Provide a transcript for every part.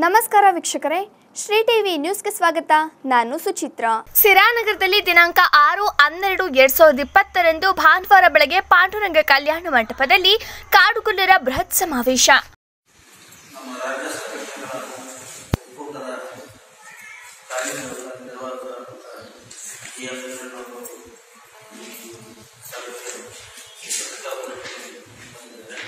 ನಮಸ್ಕಾರ ವೀಕ್ಷಕರೇ ಶ್ರೀ ಟಿವಿ ನ್ಯೂಸ್ಗೆ ಸ್ವಾಗತ ನಾನು ಸುಚಿತ್ರ ಸಿರಾನಗರದಲ್ಲಿ ದಿನಾಂಕ ಆರು ಹನ್ನೆರಡು ಎರಡ್ ಸಾವಿರದ ಇಪ್ಪತ್ತರಂದು ಭಾನುವಾರ ಬೆಳಗ್ಗೆ ಪಾಂಡುರಂಗ ಕಲ್ಯಾಣ ಮಂಟಪದಲ್ಲಿ ಕಾಡುಗೊಲ್ಲರ ಬೃಹತ್ ಸಮಾವೇಶ ನಮ್ಮ ರಾಜ್ಯ ಸರ್ಕಾರದ ಒಕ್ಕೂಟದ ಕಾರ್ಯನಿರ್ವಾಹಕ ನಿರ್ವಾಹಕರಾದಂಥ ಜಿ ಎಂ ಅವರು ಈ ಸಭೆಗೆ ಪತ್ರಿಕಾಗೋಷ್ಠಿಗೆ ಬಂದಿದ್ದಾರೆ.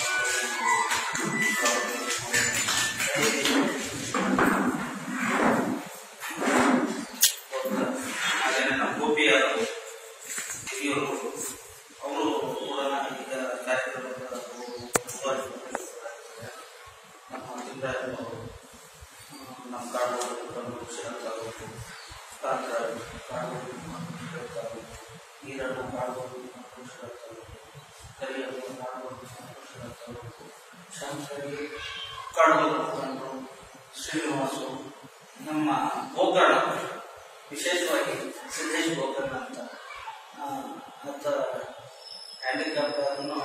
ಹಾಗೇನೆ ನಮ್ಮ ಗೋಪಿಯ ಹಿರಿಯರು ಅವರು ಕೂಡ ಈಗ ಕಾರ್ಯಕ್ರಮದ ಮುಂದುವರಿಸಿದ್ದಾರೆ. ನಮ್ಮ ಲಿಂಗಾಯತನವರು ನಮ್ಮ ಕಾಡುಗಳು ಶ್ರೀರಂತಾಗಬೇಕು ಕಾಂತ ಕಾಡುಗಳು ಶ್ರೀರಂತಾಗಬೇಕು ನೀರನ್ನು ಕಾಡುಗಳು ಶ್ರೀರಂತಾಗಬೇಕು ಕರಿಯನ್ನು ಕಾಡುಗಳು ಶ್ರೀರಂತಾಗಬೇಕು ಶಾಂತರಿಗೆ ಕಾಡುಗಳು ಕಂಡು ಶ್ರೀನಿವಾಸು ನಮ್ಮ ಗೋಕರ್ಣ ವಿಶೇಷವಾಗಿ ಸಿದ್ದೇಶ್ ಗೋಕರ್ಣ ಅಂತ ಆ, ಆತ ಹ್ಯಾಂಡಿಕ್ಯಾಪ್ ಅನ್ನು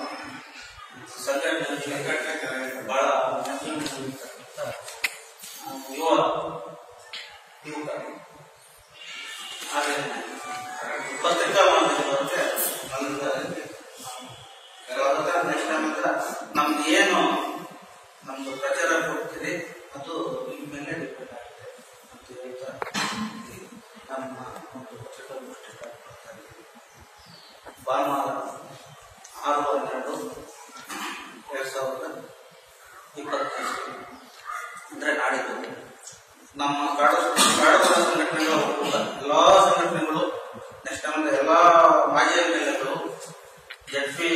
ಸಂಘಟನೆ ಬಹಳ ಅತ್ಯುನ್ನತವಾಗಿರ್ತಕ್ಕಂಥ, ಆ, ಯುವ ಯುವಕ ಹಾಗೆ ಪತ್ರಿಕಾ ಮಾಧ್ಯಮದಂತೆ ಕೆಲವಾದ ನೆಕ್ಸ್ಟ್ ನಂತರ ನಮ್ದು ಏನು ನಮ್ದು ಪ್ರಚಾರ ಕೊಡ್ತೀರಿ ಅದು ನಿಮ್ಮ ಮೇಲೆ ಡಿಪೆಂಡ್ ಆಗುತ್ತೆ ಅಂತ ಹೇಳ್ತಾ ಈ ನಮ್ಮ ಒಂದು ಪತ್ರಿಕಾಗೋಷ್ಠಿ start ಮಾಡ್ತಾ ಇದ್ದೀವಿ. ಭಾನುವಾರ ಆರು ಹನ್ನೆರಡು ಎರಡ್ ಸಾವಿರದ ಇಪ್ಪತ್ತೈದು ಅಂದ್ರೆ ನಾಡಿದ್ದು ನಮ್ಮ ಕಾಡು ಕಾಡುಗಳ ಸಂಘಟನೆಗಳ ಒಕ್ಕೂಟ ಎಲ್ಲಾ ಸಂಘಟನೆಗಳು ನೆಕ್ಸ್ಟ್ ಆಮೇಲೆ ಎಲ್ಲಾ ಮಾಜಿ ಎಂ ಎಲ್ ಎಗಳು ಜಡ್ ಪಿ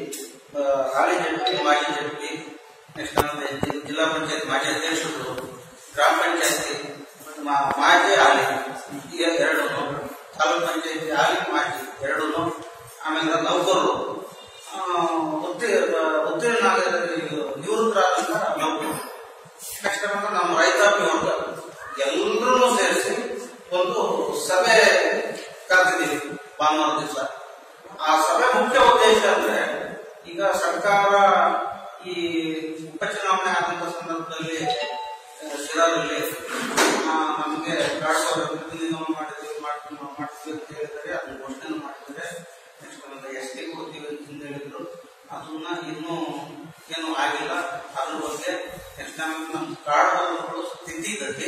ಹಾಲಿ ಜಡ್ ಪಿ ಮಾಜಿ ಜಡ್ ಪಿ ನೆಕ್ಸ್ಟ್ ಆಮೇಲೆ ಜಿ- ಜಿಲ್ಲಾ ಪಂಚಾಯತ್ ಮಾಜಿ ಅಧ್ಯಕ್ಷರು ಗ್ರಾಮ ಪಂಚಾಯತಿ ಮಾಜಿ ಹಾಲಿ ಈ ಎರಡು ತಾಲೂಕ್ ಪಂಚಾಯತಿ ಹಾಲಿ ಮಾಜಿ ಎರಡೂ ಆಮೇಲೆ ನೌಕರರು ಆ, ಉತ್ತೀರ್ಣ ಉತ್ತೀರ್ಣ ನಿವೃತ್ತರಾದಂತಹ ನೌಕರರು ನೆಕ್ಸ್ಟ್ ಬಂದು ನಮ್ಮ ರೈತಾಪಿ ವರ್ಗ ಎಲ್ಲರೂ ಸೇರಿಸಿ ಒಂದು ಸಭೆ ಕರೆದಿದ್ದೀವಿ ಭಾನುವಾರ ದಿವಸ ಆ ಸಭೆ ಮುಖ್ಯ ಉದ್ದೇಶ ಅಂದ್ರೆ ಈಗ ಸರ್ಕಾರ ಈ ಉಪಚುನಾವಣೆ ಆದಂತ ಸಂದರ್ಭದಲ್ಲಿ ಆ, ಶಿರಾದಲ್ಲಿ ಆ, ನಮಗೆ ಕಾಡುವ ಪ್ರತಿನಿಧಿಗಳು ಮಾಡಿದ್ವಿ ಮಾಡ್ತೀವಿ ಮಾಡ್ತೀವಿ ಅಂತ ಹೇಳಿದರೆ ಅದನ್ನ ಘೋಷಣೆ ಮಾಡಿದ್ದಾರೆ ನೆಕ್ಸ್ಟ್ ಒಂದು ಎಸ್ ಟಿ ಕೊಡ್ತೀವಿ ಅಂತ ಹೇಳಿದ್ರು ಅದನ್ನ ಇನ್ನೂ ಏನು ಆಗಿಲ್ಲ ಅದ್ರ ಬಗ್ಗೆ ನೆಕ್ಸ್ಟ್ ನಮ್ಮ ಕಾಡುಗಳು ಸ್ಥಿತಿಗತಿ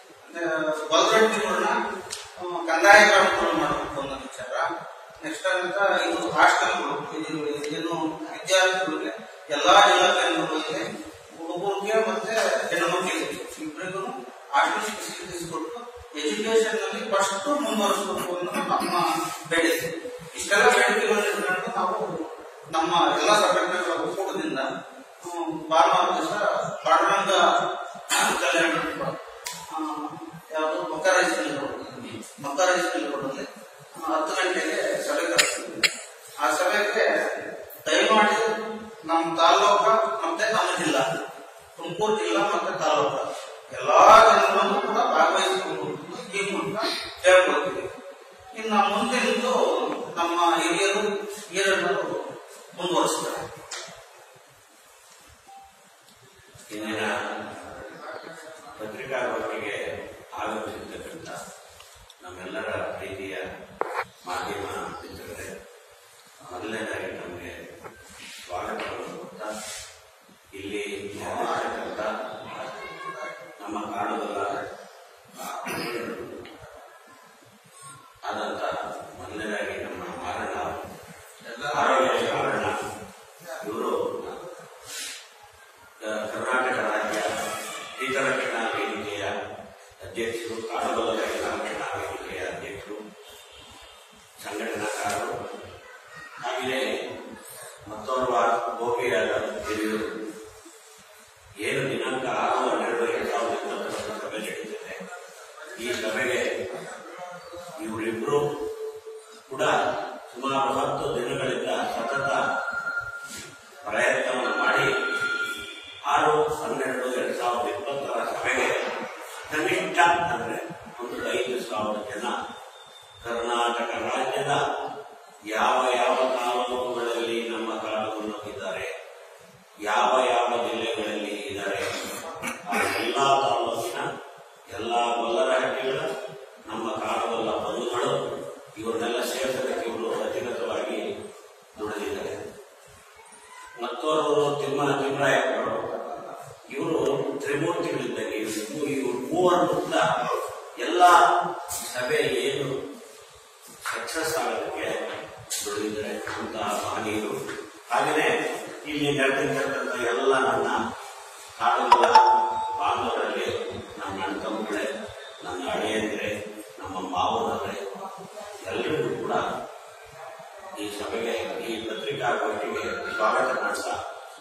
ಬಲಗಟ್ಟಿಗಳನ್ನ ಕಂದಾಯ ಗ್ರಾಮಗಳು ಮಾಡಬೇಕು ಅನ್ನೋ ವಿಚಾರ ನೆಕ್ಸ್ಟ್ ಅಂತ ಇದು ಹಾಸ್ಟೆಲ್ಗಳು ಇದು ಏನು ವಿದ್ಯಾರ್ಥಿಗಳಿಗೆ ಎಲ್ಲಾ ಇಲಾಖೆಗಳಿಗೆ ಹುಡುಗರಿಗೆ ಮತ್ತೆ ಹೆಣ್ಣು ಮಕ್ಕಳಿಗೆ ಇಬ್ಬರಿಗೂ ಹಾಸ್ಟೆಲ್ ಫೆಸಿಲಿಟೀಸ್ ಕೊಟ್ಟು ಎಜುಕೇಶನ್ ನಲ್ಲಿ ಫಸ್ಟ್ ಮುಂದುವರಿಸಬೇಕು ಅನ್ನೋದು ನಮ್ಮ ಬೇಡಿಕೆ ಇಷ್ಟೆಲ್ಲ ಬೇಡಿಕೆಗಳನ್ನು ಇಟ್ಕೊಂಡು ನಾವು ನಮ್ಮ ಎಲ್ಲ ಸಂಘಟನೆಗಳ ಒಕ್ಕೂಟದಿಂದ ಹ್ಮ್, ಭಾನುವಾರ ದಿವಸ ಪಾಂಡುರಂಗ ಕಲ್ಯಾಣ ಮಂಟಪ, ಆ, ಯಾವುದು ಮಕರ ಹೈಸ್ಕೂಲ್ ಮಕರ ಹೈಸ್ಕೂಲ್ ರೋಡಲ್ಲಿ ಆ, ಹತ್ತು ಗಂಟೆಗೆ ಸಭೆ ಕರೆಸ್ತೀವಿ ಆ ಸಭೆಗೆ ದಯಮಾಡಿ ನಮ್ಮ ತಾಲೂಕ ಮತ್ತೆ ನಮ್ಮ ಜಿಲ್ಲಾ ತುಮಕೂರು ಜಿಲ್ಲಾ ಮತ್ತೆ ತಾಲೂಕ ಎಲ್ಲಾ ಜನರನ್ನು ಕೂಡ ಭಾಗವಹಿಸಿಕೊಂಡು ಈ ಮೂಲಕ ಹೇಳ್ಕೊಳ್ತೀವಿ ಇನ್ನು ಮುಂದಿನದು ನಮ್ಮ ಹಿರಿಯರು ಹಿರಿಯರು ಮುಂದುವರಿಸ್ತಾರೆ ಇಂದಿನ ಪತ್ರಿಕಾಗೋಷ್ಠಿಗೆ ಆಗಮಿಸಿರ್ತಕ್ಕಂಥ ನಮ್ಮೆಲ್ಲರ ಪ್ರೀತಿಯ ಮಾಧ್ಯಮ ಮಿತ್ರರೇ ಮೊದಲನೇದಾಗಿ ನಮಗೆ ಸ್ವಾಗತವನ್ನು ಕೊಡ್ತಾ ಇಲ್ಲಿ ನೆರೆದಿರ್ತಕ್ಕಂಥ ನಮ್ಮ ಕಾಡುಗಳ ಆದಂಥ ಮೊದಲನೇದಾಗಿ ನಮ್ಮ ಮಾರಣ ಆರೋಗ್ಯ ಕಾರಣ ಇವರು ಕರ್ನಾಟಕ ರಾಜ್ಯ ಹಿತರಕ್ಷಣಾ ವೇದಿಕೆಯ ಅಧ್ಯಕ್ಷರು ಕಾಡುಗೊಲ್ಲರ ಹಿತರಕ್ಷಣಾ ವೇದಿಕೆಯ ಅಧ್ಯಕ್ಷರು ಸಂಘಟನಾಕಾರರು ಹಾಗೆಯೇ ಮತ್ತೋರ್ವ ಗೋಪಿಯಾದ ಹಿರಿಯರು ಏನು ದಿನಾಂಕ ಆರು ಹನ್ನೆರಡು ಎರಡು ಸಾವಿರದ ಇಪ್ಪತ್ತೊಂದು ಸಭೆ ನಡೀತಿದೆ ಈ ಸಭೆಗೆ ಇವರಿಬ್ಬರು ಕೂಡ ಸುಮಾರು ಹತ್ತು ದಿನಗಳಿಂದ ಸತತ ಪ್ರಯತ್ನವನ್ನು ಮಾಡಿ ಆರು ಹನ್ನೆರಡು ಎರಡ್ ಸಾವಿರದ ಇಪ್ಪತ್ತರ ಸಭೆಗೆ ಕನಿಷ್ಠ ಅಂದ್ರೆ ಒಂದು ಐದು ಸಾವಿರ ಜನ ಕರ್ನಾಟಕ ರಾಜ್ಯದ ಯಾವ ಯಾವ ತಾಲೂಕುಗಳಲ್ಲಿ ನಮ್ಮ ಕಾಡುಗಳು ಇದ್ದಾರೆ ಯಾವ ಯಾವ ಜಿಲ್ಲೆಗಳಲ್ಲಿ ಇದ್ದಾರೆ ಆ ಎಲ್ಲಾ ಮತ್ತೋರ್ವರು ತಿಮ್ಮ ತಿಮ್ಮರಾಯಪ್ಪರು ಇವರು ತ್ರಿಮೂರ್ತಿಗಳಿದ್ದಂಗೆ ಇವ್ರು ಇವ್ರು ಮೂವರು ಕೂಡ ಎಲ್ಲ ಸಭೆ ಏನು ಸಕ್ಸಸ್ ಆಗೋದಕ್ಕೆ ದುಡಿದಿದ್ದಾರೆ ಅಂತ ಮಹನೀಯರು ಹಾಗೆಯೇ ಇಲ್ಲಿ ನಡೆದಿರ್ತಕ್ಕಂಥ ಎಲ್ಲ ನನ್ನ ಕಾಲಗಳ ಬಾಂಧವರಲ್ಲಿ ನನ್ನ ಅಣ್ಣ ತಮ್ಮಗಳೇ ನನ್ನ ಅಳಿಯಂದ್ರೆ ನಮ್ಮ ಮಾವನವರೇ ಎಲ್ಲರಿಗೂ ಕೂಡ ಈ ಸಭೆಗೆ ಈ ಪತ್ರಿಕಾಗೋಷ್ಠಿಗೆ ಸ್ವಾಗತ ಮಾಡ್ತಾ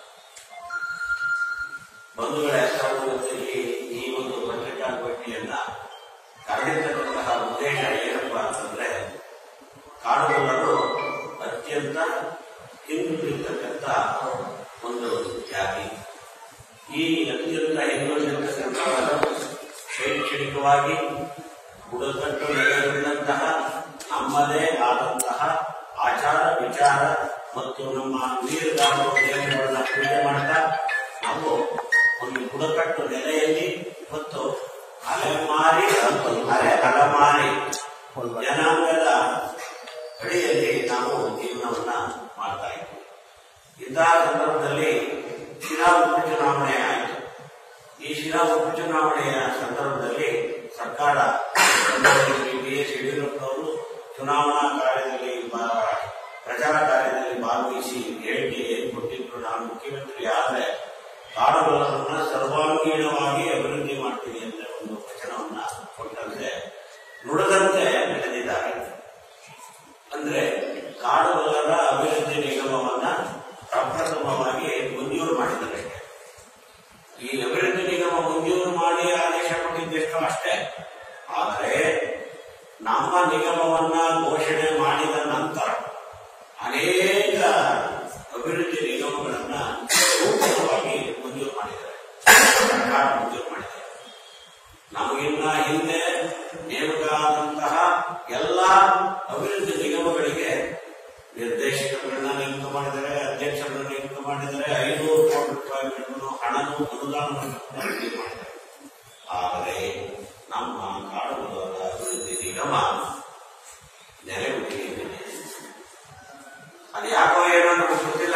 ಬಂಧುಗಳೇ ಸರ್ವದಲ್ಲಿ ಈ ಒಂದು ಪತ್ರಿಕಾಗೋಷ್ಠಿಯನ್ನ ಕರೆದಿರ್ತಕ್ಕಂತಹ ಉದ್ದೇಶ ಏನಪ್ಪಾ ಅಂತಂದ್ರೆ ಕಾಡುಗೊಲ್ಲರು ಅತ್ಯಂತ ಹಿಂದುಳಿರ್ತಕ್ಕಂಥ ಒಂದು ಜಾತಿ ಈ ಅತ್ಯಂತ ಹಿಂದುಳಿದಿರ್ತಕ್ಕಂಥವರು ಶೈಕ್ಷಣಿಕವಾಗಿ ಬುಡಕಟ್ಟು ನೆಲೆಗೊಂಡಂತಹ ನಮ್ಮದೇ ಆದಂತಹ ಆಚಾರ ವಿಚಾರ ಮತ್ತು ನಮ್ಮ ವೀರಗಾಮಿ ದೇವರುಗಳನ್ನ ಪೂಜೆ ಮಾಡ್ತಾ ನಾವು ಒಂದು ಬುಡಕಟ್ಟು ನೆಲೆಯಲ್ಲಿ ಮತ್ತು ಅಲೆಮಾರಿ ಮತ್ತು ಅರೆ ಅಲೆಮಾರಿ ಜನಾಂಗದ ಅಡಿಯಲ್ಲಿ ನಾವು ಜೀವನವನ್ನ ಮಾಡ್ತಾ ಇದ್ದೀವಿ ಇಂತಹ ಸಂದರ್ಭದಲ್ಲಿ ಶಿರಾ ಉಪಚುನಾವಣೆ ಆಯಿತು ಈ ಶಿರಾ ಉಪಚುನಾವಣೆಯ ಸಂದರ್ಭದಲ್ಲಿ ಸರ್ಕಾರ ಬಿ ಎಸ್ ಯಡಿಯೂರಪ್ಪನವರು ಚುನಾವಣಾ ಕಾರ್ಯದಲ್ಲಿ ಬಾ- ಪ್ರಚಾರ ಕಾರ್ಯದಲ್ಲಿ ಭಾಗವಹಿಸಿ ಹೇಳಿಕೆ ಏನ್ ಕೊಟ್ಟಿದ್ರು ನಾನು ಮುಖ್ಯಮಂತ್ರಿ ಆದ್ರೆ ಕಾಡುಗೊಲ್ಲರನ್ನ ಸರ್ವಾಂಗೀಣವಾಗಿ ಅಭಿವೃದ್ಧಿ ಮಾಡ್ತೀನಿ ಅಂತ ಒಂದು ವಚನವನ್ನ ಕೊಟ್ಟಂತೆ ನುಡಿದಂತೆ ನಡೆದಿದ್ದಾರೆ ಅಂದ್ರೆ ಕಾಡುಗೊಲ್ಲರ ಅಭಿವೃದ್ಧಿ ನಿಗಮವನ್ನ ಪ್ರಪ್ರಥಮವಾಗಿ ಮಂಜೂರು ಮಾಡಿದ್ದಾರೆ ಈ ಅಭಿವೃದ್ಧಿ ನಿಗಮ ಮಂಜೂರು ಮಾಡಿ ಆದೇಶ ಕೊಟ್ಟಿದ್ದೆಷ್ಟು ಅಷ್ಟೇ ಆದರೆ ನಮ್ಮ ನಿಗಮವನ್ನ ಘೋಷಣೆ ಮಾಡಿದ ನಂತರ ಅನೇಕ ಅಭಿವೃದ್ಧಿ ನಿಗಮಗಳನ್ನ ಸೂಕ್ತವಾಗಿ ಮಂಜೂರು ಮಾಡಿದ್ದಾರೆ ಸರ್ಕಾರ ಮಂಜೂರು ಮಾಡಿದ್ದಾರೆ ನಮಗಿನ್ನ ಹಿಂದೆ ನೇಮಕ ಆದಂತಹ ಎಲ್ಲ ಅಭಿವೃದ್ಧಿ ನಿಗಮಗಳಿಗೆ ನಿರ್ದೇಶಕರನ್ನ ನೇಮಕ ಮಾಡಿದ್ದಾರೆ ಅಧ್ಯಕ್ಷರನ್ನ ನೇಮಕ ಮಾಡಿದ್ದಾರೆ ಐನೂರು ಕೋಟಿ ರೂಪಾಯಿಗಳನ್ನು ಹಣನು ಅನುದಾನವನ್ನು ಕೂಡ ನಿಗದಿ ಮಾಡಿದ್ದಾರೆ ಆದರೆ ನಮ್ಮ ಕಾಡುಗೊಲ್ಲರ ಅಭಿವೃದ್ಧಿ ನಿಗಮ ನೆಲೆಗುದಿಗೆ ಅದು ಯಾಕೋ ಏನೋ ನಮಗೆ ಗೊತ್ತಿಲ್ಲ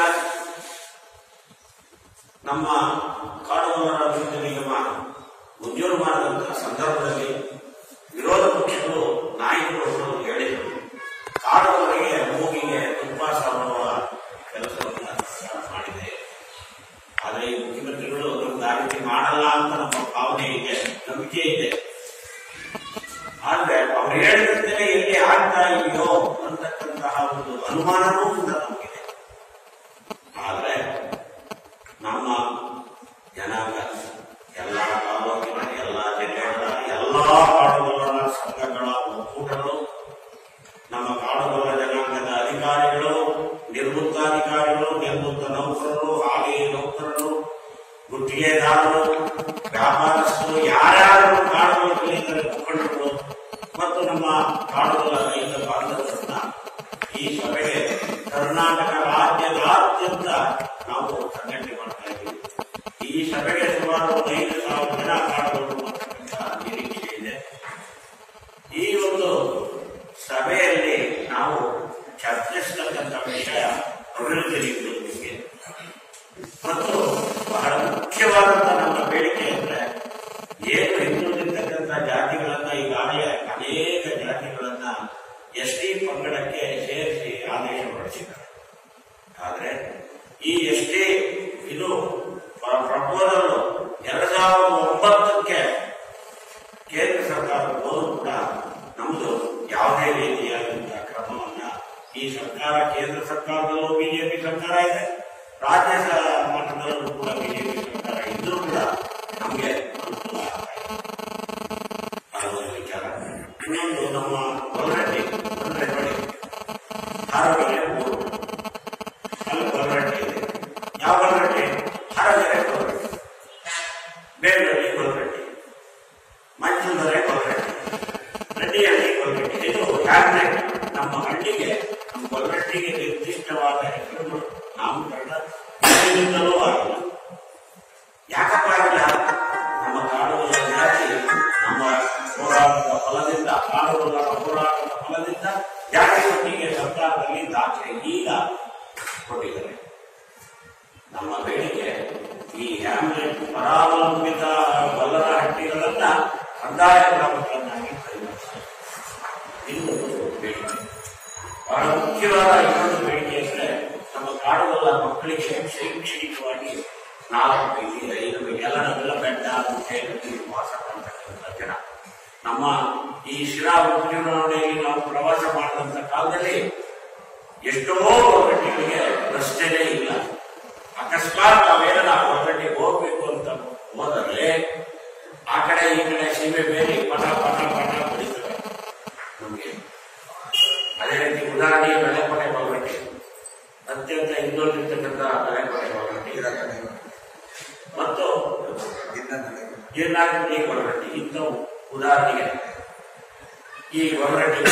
ನಮ್ಮ ಕಾಡುಗೊಲ್ಲರ ಅಭಿವೃದ್ಧಿ ನಿಗಮ ಮಂಜೂರು ಮಾಡಿದಂತಹ ಸಂದರ್ಭದಲ್ಲಿ ವಿರೋಧ ಪಕ್ಷಗಳು ನಾಯಕರು ಹೇಳಿದರು ಕಾಡುಗೊಲ್ಲರಿಗೆ ಮೂಗಿಗೆ ತುಪ್ಪ ಸಾರುವ ಕೆಲಸವನ್ನು ಸರ್ಕಾರ ಮಾಡಿದೆ ಆದರೆ ಈ ಮುಖ್ಯಮಂತ್ರಿಗಳು ನಮ್ಗೆ ಆ ರೀತಿ ಮಾಡಲ್ಲ ಅಂತ ನಮ್ಮ ಭಾವನೆ ಇದೆ ನಂಬಿಕೆ ಇದೆ ಆದ್ರೆ ಅವ್ರು ಹೇಳಿದಂತೆ ಎಲ್ಲಿ ಆಗ್ತಾ ಇದೆಯೋ ಅಂತಕ್ಕಂತಹ ಒಂದು ಅನುಮಾನವೂ ಕೂಡ ನಮಗಿದೆ ಆದ್ರೆ ನಮ್ಮ ಜನಾಂಗ ಎಲ್ಲ ತಾಲೂಕಿನ ಎಲ್ಲ ಜಿಲ್ಲೆಗಳ ಎಲ್ಲ ಕಾಡುಗೊಲ್ಲರ ಸಂಘಗಳ ಒಕ್ಕೂಟಗಳು ನಮ್ಮ ಕಾಡುಗೊಲ್ಲ ಜನಾಂಗದ ಅಧಿಕಾರಿಗಳು ನಿರ್ಬುದ್ಧಾಧಿಕಾರಿಗಳು ನಿರ್ಬುದ್ಧ ನೌಕರರು ಹಾಗೆ ನೌಕರರು ಗುತ್ತಿಗೆದಾರರು ವ್ಯಾಪಾರಸ್ಥರು ಯಾರ್ಯಾರು ಕಾಡುಗೊಲ್ಲಗಳಿದ್ದಾರೆ ಮುಖಂಡರು ಮತ್ತು ನಮ್ಮ ಕಾಡುಗೊಲ್ಲ ರೈತ ಬಾಂಧವರನ್ನ ಈ ಸಭೆಗೆ ಕರ್ನಾಟಕ ರಾಜ್ಯದಾದ್ಯಂತ ನಾವು ಸಂಘಟನೆ ಮಾಡ್ತಾ ಇದ್ದೀವಿ ಈ ಸಭೆಗೆ ಸುಮಾರು ಐದು ಸಾವಿರ ಜನ ಕಾಡುಗೊಲ್ಲರು ಬರ್ತಕ್ಕಂಥ ನಿರೀಕ್ಷೆ ಇದೆ ಈ ಒಂದು ಸಭೆಯಲ್ಲಿ ನಾವು ಚರ್ಚಿಸತಕ್ಕಂಥ ವಿಷಯ ಅಭಿವೃದ್ಧಿ ನೀತಿಯ ಬಗ್ಗೆ ಮತ್ತು ಬಹಳ ಮುಖ್ಯವಾದಂತ ನಮ್ಮ ಬೇಡಿಕೆ ಅಂದ್ರೆ ಏನು ಹಿಂದುಳಿದಿರ್ತಕ್ಕಂಥ ಜಾತಿಗಳನ್ನ ಈಗಾಗಲೇ ಅನೇಕ ಜಾತಿಗಳನ್ನ ಎಸ್ ಟಿ ಪಂಗಡಕ್ಕೆ ಸೇರಿಸಿ ಆದೇಶ ಹೊರಡಿಸಿದ್ದಾರೆ ಆದ್ರೆ ಈ ಎಸ್ ಟಿ ಇದು ಪ್ರಪೋಸಲ್ ಎರಡ್ ಸಾವಿರದ ಒಂಬತ್ತಕ್ಕೆ ಕೇಂದ್ರ ಸರ್ಕಾರ ಹೋದರೂ ಕೂಡ ನಮ್ದು ಯಾವುದೇ ರೀತಿಯಾದಂತಹ ಕ್ರಮವನ್ನ ಈ ಸರ್ಕಾರ ಕೇಂದ್ರ ಸರ್ಕಾರದಲ್ಲೂ ಬಿಜೆಪಿ ಸರ್ಕಾರ ಇದೆ ರಾಜ್ಯ ಸ- ಮಟ್ಟದಲ್ಲೂ ಕೂಡ ಬಿಜೆಪಿ ಸರ್ಕಾರ ಇದ್ರೂ ಕೂಡ ನಮಗೆ ಅನುಕೂಲ ಆಗ್ತಾ ಇದೆ ಅದೊಂದು ವಿಚಾರ ಇನ್ನೊಂದು ನಮ್ಮ ಗೊಲ್ಲರಟ್ಟಿ ಅಂದ್ರೆ ನೋಡಿ ಹಾರಗೆರೆ ಊರು ಅಲ್ಲಿ ಗೊಲ್ಲರಟ್ಟಿ ಇದೆ ಯಾವ ಗೊಲ್ಲರಟ್ಟಿ ಹಾರಗೆರೆ ಗೊಲ್ಲರಟ್ಟಿ ಬೇಲೂರಲ್ಲಿ ಗೊಲ್ಲರಟ್ಟಿ ಮಂಜುಂದರೆ ಕೊಲ್ಗಟ್ಟಿ ರೆಡ್ಡಿಹಳ್ಳಿ ಕೊಲ್ಗಟ್ಟಿ ಇದು ಯಾಕೆ ನಮ್ಮ ಹಳ್ಳಿಗೆ ನಮ್ಮ ಕೊಲ್ಗಟ್ಟಿಗೆ ನಿರ್ದಿಷ್ಟವಾದ ಹೆಸರುಗಳು ನಾಮಕರಣ ಹಿಂದಿನಿಂದಲೂ ಆಗಿಲ್ಲ ಯಾಕಪ್ಪ ಆಗಿಲ್ಲ ನಮ್ಮ ಕಾಡುಗಳ ಜಾತಿ ನಮ್ಮ ಹೋರಾಟದ ಫಲದಿಂದ ಕಾಡುಗಳ ಹೋರಾಟದ ಫಲದಿಂದ ಜಾತಿ ಪಟ್ಟಿಗೆ ಸರ್ಕಾರದಲ್ಲಿ ದಾಖಲೆ ಈಗ ಕೊಟ್ಟಿದ್ದಾರೆ ನಮ್ಮ ಬೇಡಿಕೆ ಈ ಹ್ಯಾಮ್ಲೆಟ್ ಪರಾವಲಂಬಿತ ಬಲ್ಲರ ಹಟ್ಟಿಗಳನ್ನ ಕಂದಾಯ ಗ್ರಾಮಗಳನ್ನಾಗಿ ಪರಿವರ್ತಿಸಿ ಇನ್ನೊಂದು ಬೇಡಿಕೆ ಬಹಳ ಮುಖ್ಯವಾದ ಇನ್ನೊಂದು ಬೇಡಿಕೆ ಅಂದ್ರೆ ನಮ್ಮ ಕಾಡುಗಳ ಮಕ್ಕಳಿಗೆ ಶೈಕ್ಷಣಿಕವಾಗಿ ನಾಲ್ಕು ಬೈಲಿ ಐದು ಬೈಲಿ ಎಲ್ಲ ನಾವೆಲ್ಲ ಬೆಟ್ಟ ಗುಡ್ಡೆ ನದಿ ವಾಸ ಮಾಡ್ತಕ್ಕಂಥ ಜನ ನಮ್ಮ ಈ ಶಿರಾ ಉಪಚುನಾವಣೆಯಲ್ಲಿ ನಾವು ಪ್ರವಾಸ ಮಾಡಿದಂತ ಕಾಲದಲ್ಲಿ ಎಷ್ಟೋ ಗಟ್ಟಿಗಳಿಗೆ ರಸ್ತೆನೇ ಇಲ್ಲ ಅಕಸ್ಮಾತ್ ನಾವೇನ ಹೊರಗಟ್ಟಿಗೆ ಹೋಗ್ಬೇಕು ಅಂತ ಹೋದರೆ ಆ ಕಡೆ ಈ ಕಡೆ ಸೀಮೆ ಬೇರೆ ಪಟ ಪಟ ಪಟ ಬಡಿತವೆ ನಮಗೆ ಅದೇ ರೀತಿ ಉದಾಹರಣೆಗೆ ಬೆಳೆಪಡೆ ಒಳಗಟ್ಟೆ ಅತ್ಯಂತ ಹಿಂದುಳಿದಿರ್ತಕ್ಕಂಥ ಬೆಳೆಪಡೆ ಒಳಗಟ್ಟೆ ಮತ್ತು ಜೀರ್ಣಾಂತಿ ಒಳಗಟ್ಟೆ ಇಂಥವು ಉದಾಹರಣೆಗೆ ಈ ಒಳಗಟ್ಟೆ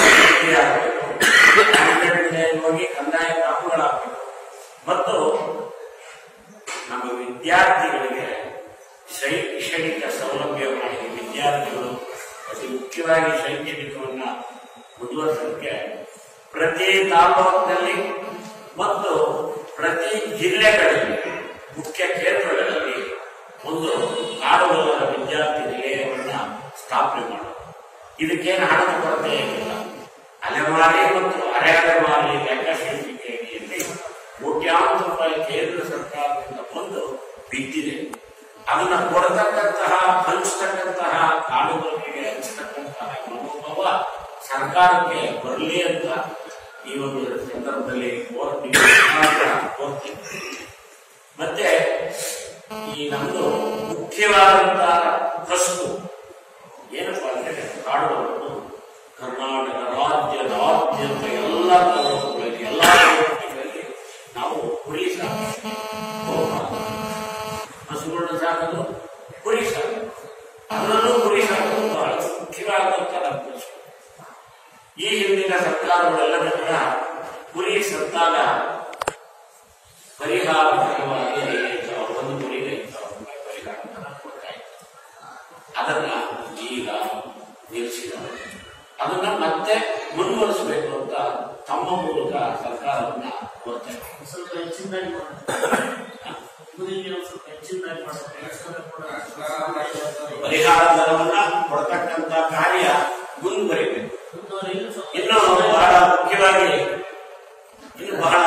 ಹೋಗಿ ಕಂದಾಯ ಗ್ರಾಮಗಳಾಗಬೇಕು ಮತ್ತು ನಮ್ಮ ವಿದ್ಯಾರ್ಥಿಗಳಿಗೆ ಶೈಕ್ಷಣಿಕ ಸೌಲಭ್ಯ ಮಾಡಿ ವಿದ್ಯಾರ್ಥಿಗಳು ಅತಿ ಮುಖ್ಯವಾಗಿ ಶೈಕ್ಷಣಿಕವನ್ನ ಮುಂದುವರಿಸಲಿಕ್ಕೆ ಪ್ರತಿ ತಾಲೂಕಿನಲ್ಲಿ ಮತ್ತು ಪ್ರತಿ ಜಿಲ್ಲೆಗಳಲ್ಲಿ ಮುಖ್ಯ ಕೇಂದ್ರಗಳಲ್ಲಿ ಒಂದು ಕಾಡುಗೊಲ್ಲರ ವಿದ್ಯಾರ್ಥಿ ನಿಲಯವನ್ನ ಸ್ಥಾಪನೆ ಮಾಡೋದು ಇದಕ್ಕೇನು ಹಣದ ಕೊರತೆ ಏನಿಲ್ಲ ಅಲೆಮಾರಿ ಮತ್ತು ಅರೆ ಅಲೆಮಾರಿ ಲೆಕ್ಕಶಿಲ್ಪಿಕೆ ಅಡಿಯಲ್ಲಿ ಕೋಟ್ಯಾಂತರ ರೂಪಾಯಿ ಕೇಂದ್ರ ಸರ್ಕಾರದಿಂದ ಬಂದು ಬಿದ್ದಿದೆ ಅದನ್ನ ಕೊಡತಕ್ಕಂತಹ ಹಂಚತಕ್ಕಂತಹ ಕಾಡುಗಳಿಗೆ ಹಂಚತಕ್ಕಂತಹ ಮನೋಭಾವ ಸರ್ಕಾರಕ್ಕೆ ಬರಲಿ ಅಂತ ಈ ಒಂದು ಸಂದರ್ಭದಲ್ಲಿ ಕೋರ್ತೀನಿ ಕೋರ್ತೀನಿ ಮತ್ತೆ ಈ ನಮ್ದು ಮುಖ್ಯವಾದಂತಹ ಕಸುಬು ಏನಪ್ಪ ಅಂದ್ರೆ ಕಾಡುಗಳನ್ನು ಕರ್ನಾಟಕ ರಾಜ್ಯದಾದ್ಯಂತ ಎಲ್ಲ ತಾಲೂಕುಗಳಲ್ಲಿ ಎಲ್ಲ ತಾಲೂಕುಗಳಲ್ಲಿ ನಾವು ಕುರಿ ಸಾಕು ಹಸುಗಳನ್ನ ಸಾಕೋದು ಕುರಿ ಸಾಕು ಅದರಲ್ಲೂ ಕುರಿ ಸಾಕೋದು ಬಹಳ ಮುಖ್ಯವಾದಂತ ನಮ್ಮ ಕೆಲಸ ಈ ಹಿಂದಿನ ಸರ್ಕಾರಗಳೆಲ್ಲರ ಕೂಡ ಕುರಿ ಸತ್ತಾಗ ಪರಿಹಾರ ಧನವಾಗಿ ಐದೈದು ಸಾವಿರ ಒಂದು ಕುರಿಗೆ ಐದು ಸಾವಿರ ರೂಪಾಯಿ ಪರಿಹಾರ ಧನ ಕೊಡ್ತಾ ಇತ್ತು ಅದನ್ನ ಈಗ ನಿಲ್ಲಿಸಿದ್ದಾರೆ ಅದನ್ನ ಮತ್ತೆ ಮುಂದುವರಿಸಬೇಕು ಅಂತ ತಮ್ಮ ಮೂಲಕ ಸರ್ಕಾರವನ್ನ ಕೋರ್ತಾ ಇದ್ದಾರೆ. ಸ್ವಲ್ಪ ಹೆಚ್ಚಿನದಾಗಿ ಮುದುಕಿಗೆ ಸ್ವಲ್ಪ ಹೆಚ್ಚಿನದಾಗಿ ಮಾಡಬೇಕು ಪರಿಹಾರ ಧನವನ್ನ ಕೊಡ್ತಕ್ಕಂತ ಕಾರ್ಯ ಮುಂದುವರಿಬೇಕು ಮುಂದುವರಿಯಲು ಸ್ವಲ್ಪ ಇನ್ನು ಬಹಳ ಮುಖ್ಯವಾಗಿ ಇನ್ನು ಬಹಳ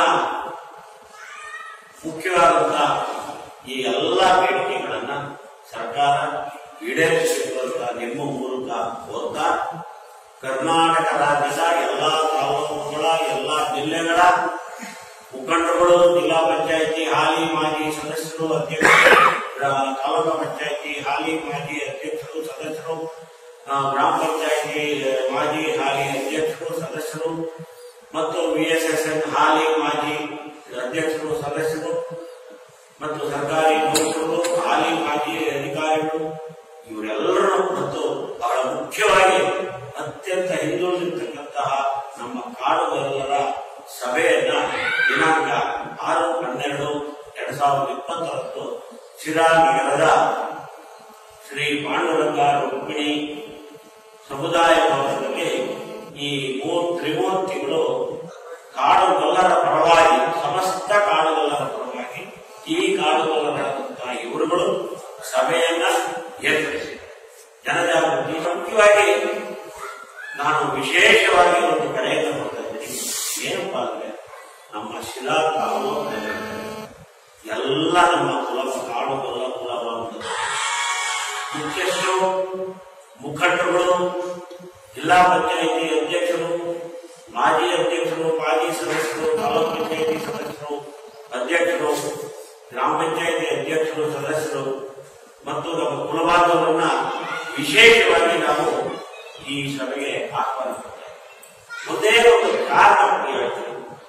ಮುಖ್ಯವಾದಂತ ಈ ಎಲ್ಲ ಬೇಡಿಕೆಗಳನ್ನ ಸರ್ಕಾರ ಈಡೇರಿಸಬೇಕು ಅಂತ ನಿಮ್ಮ ಮೂಲಕ ಹೋಗ್ತಾ ಕರ್ನಾಟಕ ರಾಜ್ಯದ ಎಲ್ಲಾ ತಾಲೂಕುಗಳ ಎಲ್ಲಾ ಜಿಲ್ಲೆಗಳ ಮುಖಂಡರುಗಳು ಜಿಲ್ಲಾ ಪಂಚಾಯತಿ ಹಾಲಿ ಮಾಜಿ ಸದಸ್ಯರು ಅಧ್ಯಕ್ಷರು ಗ್ರಾ- ತಾಲೂಕು ಪಂಚಾಯತಿ ಹಾಲಿ ಮಾಜಿ ಅಧ್ಯಕ್ಷರು ಸದಸ್ಯರು ಆ, ಗ್ರಾಮ ಪಂಚಾಯತಿ ಮಾಜಿ ಹಾಲಿ ಅಧ್ಯಕ್ಷರು ಸದಸ್ಯರು ಮತ್ತು ವಿಎಸ್ಎಸ್ಎನ್ ಹಾಲಿ ಮಾಜಿ ಅಧ್ಯಕ್ಷರು ಸದಸ್ಯರು ಮತ್ತು ಸರ್ಕಾರಿ ನೌಕರರು ಹಾಲಿ ಮಾಜಿ ಅಧಿಕಾರಿಗಳು ಇವರೆಲ್ಲರೂ ಮತ್ತು ಬಹಳ ಮುಖ್ಯವಾಗಿ ಅತ್ಯಂತ ಹಿಂದುಳಿದಿರ್ತಕ್ಕಂತಹ ನಮ್ಮ ಕಾಡುಗಲ್ಲರ ಸಭೆಯನ್ನ ದಿನಾಂಕ ಆರು ಹನ್ನೆರಡು ಎರಡ್ ಸಾವಿರದ ಇಪ್ಪತ್ತರಂದು ಶಿರಾ ನಗರದ ಶ್ರೀ ಪಾಂಡುರಂಗ ರುಕ್ಮಿಣಿ ಸಮುದಾಯ ಭವನದಲ್ಲಿ ಈ ಮೂರು ತ್ರಿಮೂರ್ತಿಗಳು ಕಾಡುಗೊಲ್ಲರ ಪರವಾಗಿ ಸಮಸ್ತ ಕಾಡುಗೊಲ್ಲರ ಪರವಾಗಿ ಈ ಕಾಡುಗೊಲ್ಲರಾದಂತಹ ಇವರುಗಳು ಸಭೆಯನ್ನ ಏರ್ಪಡಿಸಿದ್ದಾರೆ ಜನಜಾಗೃತಿ ಮುಖ್ಯವಾಗಿ ನಾನು ವಿಶೇಷವಾಗಿ ಒಂದು ಕರೆಯನ್ನು ಕೊಡ್ತಾ ಇದ್ದೀನಿ ಏನಪ್ಪಾ ಅಂದ್ರೆ ನಮ್ಮ ಶಿಲಾ ತಾಲೂಕಿನಲ್ಲಿ ಎಲ್ಲ ನಮ್ಮ ಕುಲ ಕಾಡುಗೊಲ್ಲ ಕುಲವಾದ ಮುಖ್ಯಸ್ಥರು ಮುಖಂಡರುಗಳು ಜಿಲ್ಲಾ ಪಂಚಾಯಿತಿ ಅಧ್ಯಕ್ಷರು ಮಾಜಿ ಅಧ್ಯಕ್ಷರು ಮಾಜಿ ಸದಸ್ಯರು ತಾಲೂಕ್ ಪಂಚಾಯಿತಿ ಸದಸ್ಯರು ಅಧ್ಯಕ್ಷರು ಗ್ರಾಮ ಪಂಚಾಯಿತಿ ಅಧ್ಯಕ್ಷರು ಸದಸ್ಯರು ಮತ್ತು ನಮ್ಮ ಕುಲಬಾಂಧವರನ್ನ ವಿಶೇಷವಾಗಿ ನಾವು ಈ ಸಭೆಗೆ ಆಹ್ವಾನಿಸುತ್ತೇವೆ ಒಂದೇ ಒಂದು ಕಾರಣ ಹೇಳ್ತೀನಿ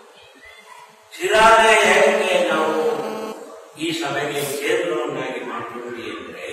ಶಿರಾದ ಹೇಗೆ ನಾವು ಈ ಸಭೆಗೆ ಕೇಂದ್ರವನ್ನಾಗಿ ಮಾಡಿಕೊಂಡ್ವಿ ಅಂದ್ರೆ